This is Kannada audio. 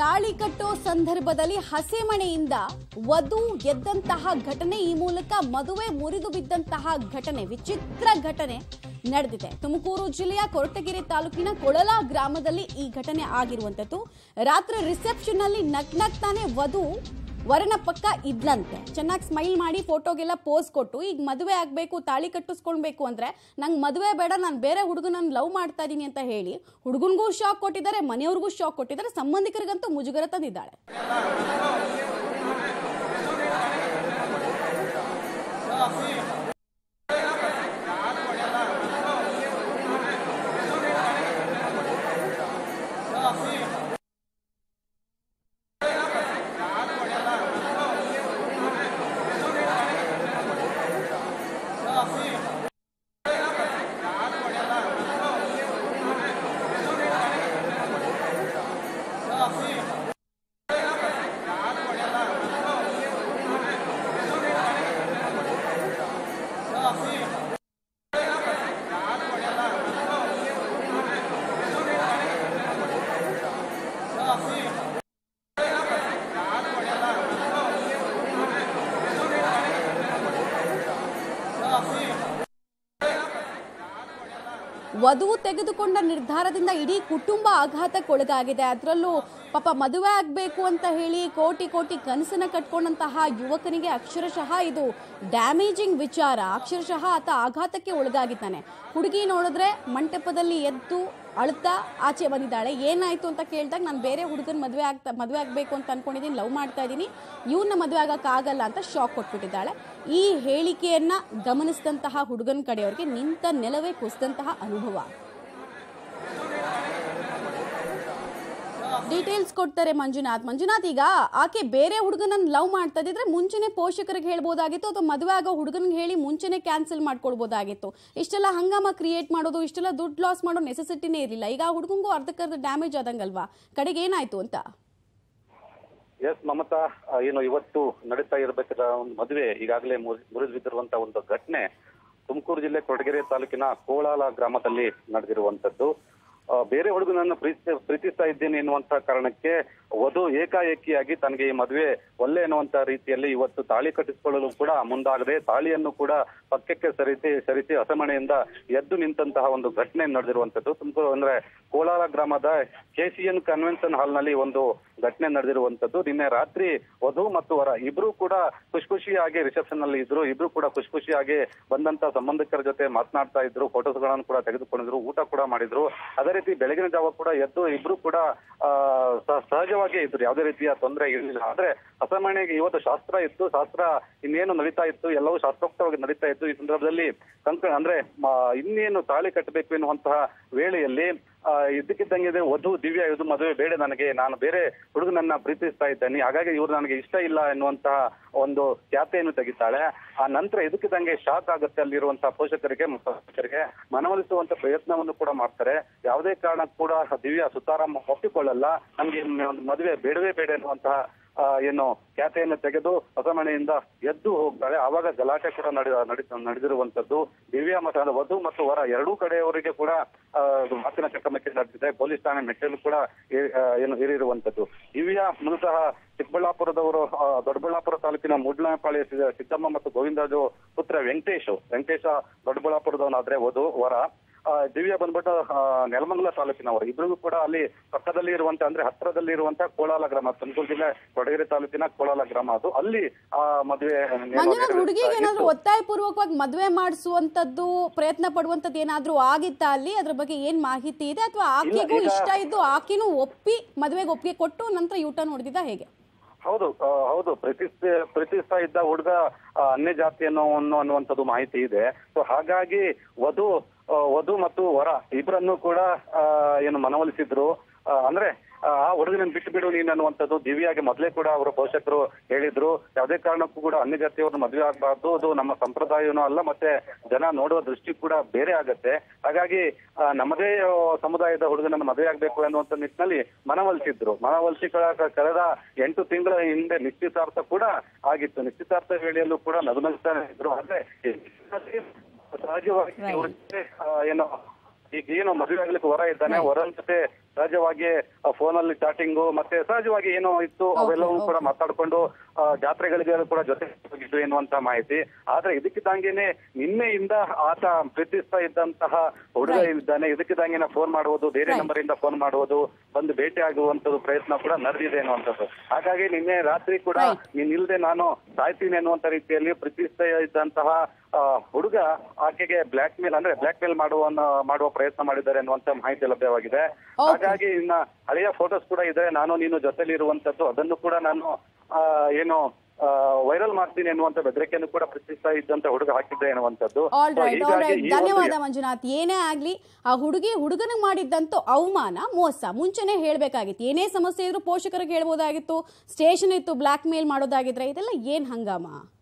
ತಾಳಿ ಕಟ್ಟೋ ಸಂದರ್ಭದಲ್ಲಿ ಹಸೆಮಣೆಯಿಂದ ವಧು ಎದ್ದಂತಹ ಘಟನೆ ಈ ಮೂಲಕ ಮದುವೆ ಮುರಿದು ಬಿದ್ದಂತಹ ಘಟನೆ ವಿಚಿತ್ರ ಘಟನೆ ನಡೆದಿದೆ ತುಮಕೂರು ಜಿಲ್ಲೆಯ ಕೊರಟಗೆರೆ ತಾಲೂಕಿನ ಕೊಳಲ ಗ್ರಾಮದಲ್ಲಿ ಈ ಘಟನೆ ಆಗಿರುವಂತದ್ದು ರಾತ್ರಿ ರಿಸೆಪ್ಷನ್ ಅಲ್ಲಿ ನಕ್ ನಗ್ತಾನೆ ವಧು ವರನ ಪಕ್ಕ ಇದ್ಲಂತೆ ಚೆನ್ನಾಗಿ ಸ್ಮೈಲ್ ಮಾಡಿ ಫೋಟೋಗೆಲ್ಲ ಪೋಸ್ ಕೊಟ್ಟು ಈಗ ಮದುವೆ ಆಗಬೇಕು ತಾಳಿ ಕಟ್ಟಿಸ್ಕೊಳ್ಬೇಕು ಅಂದ್ರೆ ನಂಗೆ ಮದುವೆ ಬೇಡ ನಾನು ಬೇರೆ ಹುಡುಗನನ್ನ ಲವ್ ಮಾಡ್ತಾ ಇದ್ದೀನಿ ಅಂತ ಹೇಳಿ ಹುಡುಗನಿಗೂ ಶಾಕ್ ಕೊಟ್ಟಿದ್ದಾರೆ ಮನೆಯವ್ರಿಗೂ ಶಾಕ್ ಕೊಟ್ಟಿದ್ದಾರೆ ಸಂಬಂಧಿಕರಿಗಂತೂ ಮುಜುಗರ ತಂದಿದ್ದಾಳೆ ವಧು ತೆಗೆದುಕೊಂಡ ನಿರ್ಧಾರದಿಂದ ಇಡೀ ಕುಟುಂಬ ಆಘಾತಕ್ಕೊಳಗಾಗಿದೆ ಅದರಲ್ಲೂ ಪಾಪ ಮದುವೆ ಆಗಬೇಕು ಅಂತ ಹೇಳಿ ಕೋಟಿ ಕೋಟಿ ಕನಸನ್ನ ಕಟ್ಕೊಂಡಂತಹ ಯುವಕನಿಗೆ ಅಕ್ಷರಶಃ ಇದು ಡ್ಯಾಮೇಜಿಂಗ್ ವಿಚಾರ ಅಕ್ಷರಶಃ ಆತ ಆಘಾತಕ್ಕೆ ಒಳಗಾಗಿದ್ದಾನೆ ಹುಡುಗಿ ನೋಡಿದ್ರೆ ಮಂಟಪದಲ್ಲಿ ಎದ್ದು ಅಳ್ತಾ ಆಚೆ ಬಂದಿದ್ದಾಳೆ ಏನಾಯ್ತು ಅಂತ ಕೇಳಿದಾಗ ನಾನು ಬೇರೆ ಹುಡುಗನ ಮದುವೆ ಆಗ್ತಾ ಮದುವೆ ಆಗಬೇಕು ಅಂತ ಅನ್ಕೊಂಡಿದ್ದೀನಿ ಲವ್ ಮಾಡ್ತಾ ಇದ್ದೀನಿ ಇವನ್ನ ಮದುವೆ ಆಗಕ್ಕಾಗಲ್ಲ ಅಂತ ಶಾಕ್ ಕೊಟ್ಬಿಟ್ಟಿದ್ದಾಳೆ ಈ ಹೇಳಿಕೆಯನ್ನ ಗಮನಿಸಿದಂತಹ ಹುಡುಗನ ಕಡೆಯವ್ರಿಗೆ ನಿಂತ ನೆಲವೇ ಕುಸಿದಂತಹ ಅನುಭವ ಡೀಟೇಲ್ಸ್ ಕೊಡ್ತಾರೆ ಮಂಜುನಾಥ್ ಮಂಜುನಾಥ್ ಈಗ ಆಕೆ ಬೇರೆ ಹುಡುಗನನ್ನ ಲವ್ ಮಾಡ್ತಾ ಇದ್ದಿದ್ರೆ ಮುಂಚೆನೆ ಪೋಷಕರಿಗೆ ಹೇಳ್ಬೋದಾಗಿತ್ತು ಅಥವಾ ಮದುವೆ ಆಗೋ ಹುಡುಗನಿಗೆ ಹೇಳಿ ಮುಂಚೆನೆ ಕ್ಯಾನ್ಸಲ್ ಮಾಡ್ಕೊಳ್ಬೋದಾಗಿತ್ತು ಇಷ್ಟೆಲ್ಲ ಹಂಗಾಮ ಕ್ರಿಯೇಟ್ ಮಾಡೋದು ಇಷ್ಟೆಲ್ಲ ದುಡ್ಡು ಲಾಸ್ ಮಾಡೋ ನೆಸೆಸಿಟಿನೇ ಇರಲಿಲ್ಲ ಈಗ ಆ ಹುಡುಗಂಗೂ ಅರ್ಧಕ್ಕರ್ಧ ಡ್ಯಾಮೇಜ್ ಆದಂಗಲ್ವಾ ಕಡೆಗೆ ಏನಾಯ್ತು ಅಂತ ಎಸ್ ಮಮತಾ ಆ, ಏನು ಇವತ್ತು ನಡೀತಾ ಇರಬೇಕಾದ ಒಂದು ಮದುವೆ ಈಗಾಗಲೇ ಮುರಿದು ಬಿದ್ದಿರುವಂತ ಒಂದು ಘಟನೆ ತುಮಕೂರು ಜಿಲ್ಲೆ ಕೊರಟಗೆರೆ ತಾಲೂಕಿನ ಕೋಳಾಲ ಗ್ರಾಮದಲ್ಲಿ ನಡೆದಿರುವಂತದ್ದು ಆ, ಬೇರೆ ಹುಡುಗನನ್ನು ಪ್ರೀತಿ ಪ್ರೀತಿಸ್ತಾ ಇದ್ದೇನೆ ಎನ್ನುವಂತ ಕಾರಣಕ್ಕೆ ವಧು ಏಕಾಏಕಿಯಾಗಿ ತನಗೆ ಈ ಮದುವೆ ಒಲ್ಲೆ ಎನ್ನುವಂತ ರೀತಿಯಲ್ಲಿ ಇವತ್ತು ತಾಳಿ ಕಟ್ಟಿಸಿಕೊಳ್ಳಲು ಕೂಡ ಮುಂದಾಗದೆ ತಾಳಿಯನ್ನು ಕೂಡ ಪಕ್ಕಕ್ಕೆ ಸರಿಸಿ ಸರಿಸಿ ಹಸಮಣೆಯಿಂದ ಎದ್ದು ನಿಂತಹ ಒಂದು ಘಟನೆ ನಡೆದಿರುವಂತದ್ದು ತುಮಕೂರು ಅಂದ್ರೆ ಕೋಲಾರ ಗ್ರಾಮದ ಕೆಸಿಎನ್ ಕನ್ವೆನ್ಷನ್ ಹಾಲ್ ನಲ್ಲಿ ಒಂದು ಘಟನೆ ನಡೆದಿರುವಂತದ್ದು ನಿನ್ನೆ ರಾತ್ರಿ ವಧು ಮತ್ತು ವರ ಇಬ್ರು ಕೂಡ ಖುಷಿ ಖುಷಿಯಾಗಿ ರಿಸೆಪ್ಷನ್ ನಲ್ಲಿ ಇದ್ರು ಇಬ್ರು ಕೂಡ ಖುಷಿ ಖುಷಿಯಾಗಿ ಬಂದಂತ ಸಂಬಂಧಿಕರ ಜೊತೆ ಮಾತನಾಡ್ತಾ ಇದ್ರು ಫೋಟೋಸ್ ಗಳನ್ನು ಕೂಡ ತೆಗೆದುಕೊಂಡಿದ್ರು ಊಟ ಕೂಡ ಮಾಡಿದ್ರು ಅದೇ ರೀತಿ ಬೆಳಗಿನ ಜಾವ ಕೂಡ ಎದ್ದು ಇಬ್ರು ಕೂಡ ಆ, ಸ- ಸಹಜವಾಗಿ ಇದ್ರು ಯಾವುದೇ ರೀತಿಯ ತೊಂದರೆ ಇರಲಿಲ್ಲ ಆದ್ರೆ ಹಸಮಣೆಗೆ ಇವತ್ತು ಶಾಸ್ತ್ರ ಇತ್ತು ಶಾಸ್ತ್ರ ಇನ್ನೇನು ನಡೀತಾ ಇತ್ತು ಎಲ್ಲವೂ ಶಾಸ್ತ್ರೋಕ್ತವಾಗಿ ನಡೀತಾ ಇತ್ತು ಈ ಸಂದರ್ಭದಲ್ಲಿ ಕಂಕ ಅಂದ್ರೆ ಮ- ಇನ್ನೇನು ತಾಳಿ ಕಟ್ಟಬೇಕು ಎನ್ನುವಂತಹ ವೇಳೆಯಲ್ಲಿ ಆ, ಇದ್ದಕ್ಕಿದ್ದಂಗೆ ವಧು ದಿವ್ಯ ಇದು ಮದುವೆ ಬೇಡ ನನಗೆ ನಾನು ಬೇರೆ ಹುಡುಗನನ್ನ ಪ್ರೀತಿಸ್ತಾ ಇದ್ದೇನೆ ಹಾಗಾಗಿ ಇವ್ರು ನನಗೆ ಇಷ್ಟ ಇಲ್ಲ ಎನ್ನುವಂತಹ ಒಂದು ಖ್ಯಾತೆಯನ್ನು ತೆಗಿತಾಳೆ ಆ ನಂತರ ಇದಕ್ಕಿದ್ದಂಗೆ ಶಾಕ್ ಆಗುತ್ತೆ ಅಲ್ಲಿರುವಂತಹ ಪೋಷಕರಿಗೆ ಮತ್ತು ಪೋಷಕರಿಗೆ ಮನವೊಲಿಸುವಂತ ಪ್ರಯತ್ನವನ್ನು ಕೂಡ ಮಾಡ್ತಾರೆ ಯಾವುದೇ ಕಾರಣಕ್ಕೂ ಕೂಡ ದಿವ್ಯ ಸುತಾರಾಮ್ ಒಪ್ಪಿಕೊಳ್ಳಲ್ಲ ನಮ್ಗೆ ಒಂದು ಮದುವೆ ಬೇಡವೇ ಬೇಡ ಎನ್ನುವಂತಹ ಆ, ಏನು ಖ್ಯಾತೆಯನ್ನು ತೆಗೆದು ಹೊಸಮನೆಯಿಂದ ಎದ್ದು ಹೋಗ್ತಾರೆ ಆವಾಗ ಗಲಾಟೆ ಕೂಡ ನಡೆ ನಡೆ- ನಡೆದಿರುವಂತದ್ದು ದಿವ್ಯ ಮತ್ತು ಅಂದ್ರೆ ವಧು ಮತ್ತು ವರ ಎರಡೂ ಕಡೆಯವರಿಗೆ ಕೂಡ ಆ, ಮಾತಿನ ಚಕಮಕಿ ನಡೆದಿದೆ ಪೊಲೀಸ್ ಠಾಣೆ ಮೆಟ್ಟಲು ಕೂಡ ಏ- ಆ, ಏನು ಏರಿರುವಂತದ್ದು ದಿವ್ಯ ಮೂಲತಃ ಚಿಕ್ಕಬಳ್ಳಾಪುರದವರು ಆ, ದೊಡ್ಡಬಳ್ಳಾಪುರ ತಾಲೂಕಿನ ಮೂಡ್ಲಪಾಳ್ಯ ಸಿದ್ದ- ಸಿದ್ದಮ್ಮ ಮತ್ತು ಗೋವಿಂದರಾಜು ಪುತ್ರ ವೆಂಕಟೇಶ್ ವೆಂಕಟೇಶ ದೊಡ್ಡಬಳ್ಳಾಪುರದವನಾದ್ರೆ ವಧು ವರ ಆ, ದಿವ್ಯ ಬಂದ್ಬಿಟ್ಟು ಆ, ನೆಲಮಂಗಲ ತಾಲೂಕಿನವರು ಇಬ್ಬರಿಗೂ ಕೂಡ ಅಲ್ಲಿ ಪಕ್ಕದಲ್ಲಿ ಇರುವಂತ ಅಂದ್ರೆ ಹತ್ತಿರದಲ್ಲಿ ಇರುವಂತ ಕೋಲಾಲ ಗ್ರಾಮ ತುಮಕೂರು ಜಿಲ್ಲೆ ಕೊಡಗೇರಿ ತಾಲೂಕಿನ ಕೋಲಾಲ ಗ್ರಾಮ ಅದು ಅಲ್ಲಿ ಆ ಮದುವೆ ನೇಮ ಮಂಜುನಾಥ್ ಹುಡುಗಿಗೆ ಇತ್ತು. ಏನಾದ್ರು ಒತ್ತಾಯ ಪೂರ್ವಕವಾಗಿ ಮದುವೆ ಮಾಡಿಸುವಂತದ್ದು ಪ್ರಯತ್ನ ಪಡುವಂತದ್ದು ಏನಾದ್ರೂ ಆಗಿತ್ತಾ ಅಲ್ಲಿ ಅದ್ರ ಬಗ್ಗೆ ಏನ್ ಮಾಹಿತಿ ಇದೆ ಅಥವಾ ಆಕೆಗೂ ಈಗ- ಇಷ್ಟ ಇದ್ದು ಆಕೆನೂ ಒಪ್ಪಿ ಮದುವೆಗೆ ಒಪ್ಪಿಗೆ ಕೊಟ್ಟು ನಂತರ ಯೂಟರ್ನ್ ಹೊಡೆದಿದ್ದ ಹೇಗೆ ಹೌದು ಆ, ಹೌದು ಪ್ರೀತಿಸ್ ಪ್ರೀತಿಸ್ತಾ ಇದ್ದ ಹುಡುಗ ಆ, ಅನ್ಯ ಜಾತಿ ಅನ್ನೋ ಅನ್ನೋ ಅನ್ನುವಂಥದ್ದು ಮಾಹಿತಿ ಇದೆ ಸೊ ಹಾಗಾಗಿ ವಧು ಆ, ವಧು ಮತ್ತು ವರ ಇಬ್ಬರನ್ನು ಕೂಡ ಆ, ಏನು ಮನವೊಲಿಸಿದ್ರು ಆ, ಅಂದ್ರೆ ಆ ಹುಡುಗನನ್ನು ಬಿಟ್ಟು ಬಿಡು ನೀನು ಅನ್ನುವಂಥದ್ದು ದಿವ್ಯಾಗೆ ಮೊದಲೇ ಕೂಡ ಅವರ ಪೋಷಕರು ಹೇಳಿದ್ರು ಯಾವುದೇ ಕಾರಣಕ್ಕೂ ಕೂಡ ಅನ್ಯ ಜಾತಿಯವ್ರನ್ನ ಮದುವೆ ಆಗಬಾರ್ದು ಅದು ನಮ್ಮ ಸಂಪ್ರದಾಯನೂ ಅಲ್ಲ ಮತ್ತೆ ಜನ ನೋಡುವ ದೃಷ್ಟಿ ಕೂಡ ಬೇರೆ ಆಗತ್ತೆ ಹಾಗಾಗಿ ಆ, ನಮ್ಮದೇ ಆ, ಸಮುದಾಯದ ಹುಡುಗನನ್ನು ಮದುವೆ ಆಗ್ಬೇಕು ಅನ್ನುವಂಥ ನಿಟ್ಟಿನಲ್ಲಿ ಮನವೊಲಿಸಿದ್ರು ಮನವೊಲಿಸಿ ಕ- ಕಳೆದ ಎಂಟು ತಿಂಗಳ ಹಿಂದೆ ನಿಶ್ಚಿತಾರ್ಥ ಕೂಡ ಆಗಿತ್ತು ನಿಶ್ಚಿತಾರ್ಥ ವೇಳೆಯಲ್ಲೂ ಕೂಡ ನಗು ನಗ್ತಾನೆ ಇದ್ರು ಆದ್ರೆ ಈ ನಿಟ್ಟಿನಲ್ಲಿ ಸಹಜವಾಗಿ Right. ಇವ್ರಿಗೆ, ಆ, ಏನು ಈಗ ಏನು ಮದುವೆ ಆಗ್ಲಿಕ್ಕೆ ಹೊರ ಇದ್ದಾನೆ ಹೊರನ್ ಜೊತೆ ಸಹಜವಾಗಿ ಫೋನ್ ಅಲ್ಲಿ ಚಾಟಿಂಗು ಮತ್ತೆ ಸಹಜವಾಗಿ ಏನೋ ಇತ್ತು ಅವೆಲ್ಲವೂ ಕೂಡ ಮಾತಾಡ್ಕೊಂಡು ಆ, ಜಾತ್ರೆಗಳಿಗೆ ಕೂಡ ಜೊತೆ ಹೋಗಿದ್ರು ಎನ್ನುವಂತ ಮಾಹಿತಿ ಆದ್ರೆ ಇದಕ್ಕಿದ್ದಂಗೆನೆ ನಿನ್ನೆಯಿಂದ ಆತ ಪ್ರೀತಿಸ್ತಾ ಇದ್ದಂತಹ ಹುಡುಗ ಇದ್ದಾನೆ ಇದಕ್ಕಿದ್ದಂಗೆನೆ ಫೋನ್ ಮಾಡುವುದು ಬೇರೆ ನಂಬರ್ ಇಂದ ಫೋನ್ ಮಾಡುವುದು ಬಂದು ಭೇಟಿ ಆಗುವಂತದ್ದು ಪ್ರಯತ್ನ ಕೂಡ ನಡೆದಿದೆ ಅನ್ನುವಂಥದ್ದು ಹಾಗಾಗಿ ನಿನ್ನೆ ರಾತ್ರಿ ಕೂಡ Right. ನೀನ್ ಇಲ್ದೆ ನಾನು ಸಾಯ್ತೀನಿ ಅನ್ನುವಂತ ರೀತಿಯಲ್ಲಿ ಪ್ರೀತಿಸ್ತಾ ಇದ್ದಂತಹ ಆ, ಹುಡುಗ ಆಕೆಗೆ ಬ್ಲಾಕ್ ಮೇಲ್ ಅಂದ್ರೆ ಬ್ಲಾಕ್ ಮೇಲ್ ಮಾಡುವ ಮಾಡುವ ಪ್ರಯತ್ನ ಮಾಡಿದ್ದಾರೆ ಅನ್ನುವಂತ ಮಾಹಿತಿ ಲಭ್ಯವಾಗಿದೆ Okay. ಹಾಗಾಗಿ ಇನ್ನ ಹಳೆಯ ಫೋಟೋಸ್ ಕೂಡ ಇದೆ ನಾನು ನೀನು ಜೊತೆಲಿ ಇರುವಂತದ್ದು ಅದನ್ನು ಕೂಡ ನಾನು ಆ, ಏನು ವೈರಲ್ ಮಾಡ್ತೀನಿ ಅನ್ನುವಂತ ಬೆದರಿಕೆಯನ್ನು ಕೂಡ ಪ್ರೀತಿಸ್ತಾ ಇದ್ದಂತ ಹುಡುಗ ಹಾಕಿದ್ದೆ ಅನ್ನುವಂಥದ್ದು ಆಲ್ So, ರೈಟ್ ಆಲ್ ಹೀಗಾಗಿ ರೈಟ್ ಈ ಒಂದು ಧನ್ಯವಾದ ಮಂಜುನಾಥ್ ಏನೇ ಆಗ್ಲಿ ಆ ಹುಡುಗಿ ಹುಡುಗನಿಗೆ ಮಾಡಿದ್ದಂತೂ ಅವಮಾನ ಮೋಸ ಮುಂಚೆನೆ ಹೇಳ್ಬೇಕಾಗಿತ್ತು ಏನೇ ಸಮಸ್ಯೆ ಇದ್ರೂ ಪೋಷಕರಿಗೆ ಹೇಳ್ಬೋದಾಗಿತ್ತು ಸ್ಟೇಷನ್ ಇತ್ತು ಬ್ಲಾಕ್ ಮೇಲ್ ಮಾಡೋದಾಗಿದ್ರೆ ಇದೆಲ್ಲ ಏನ್ ಹಂಗಾಮ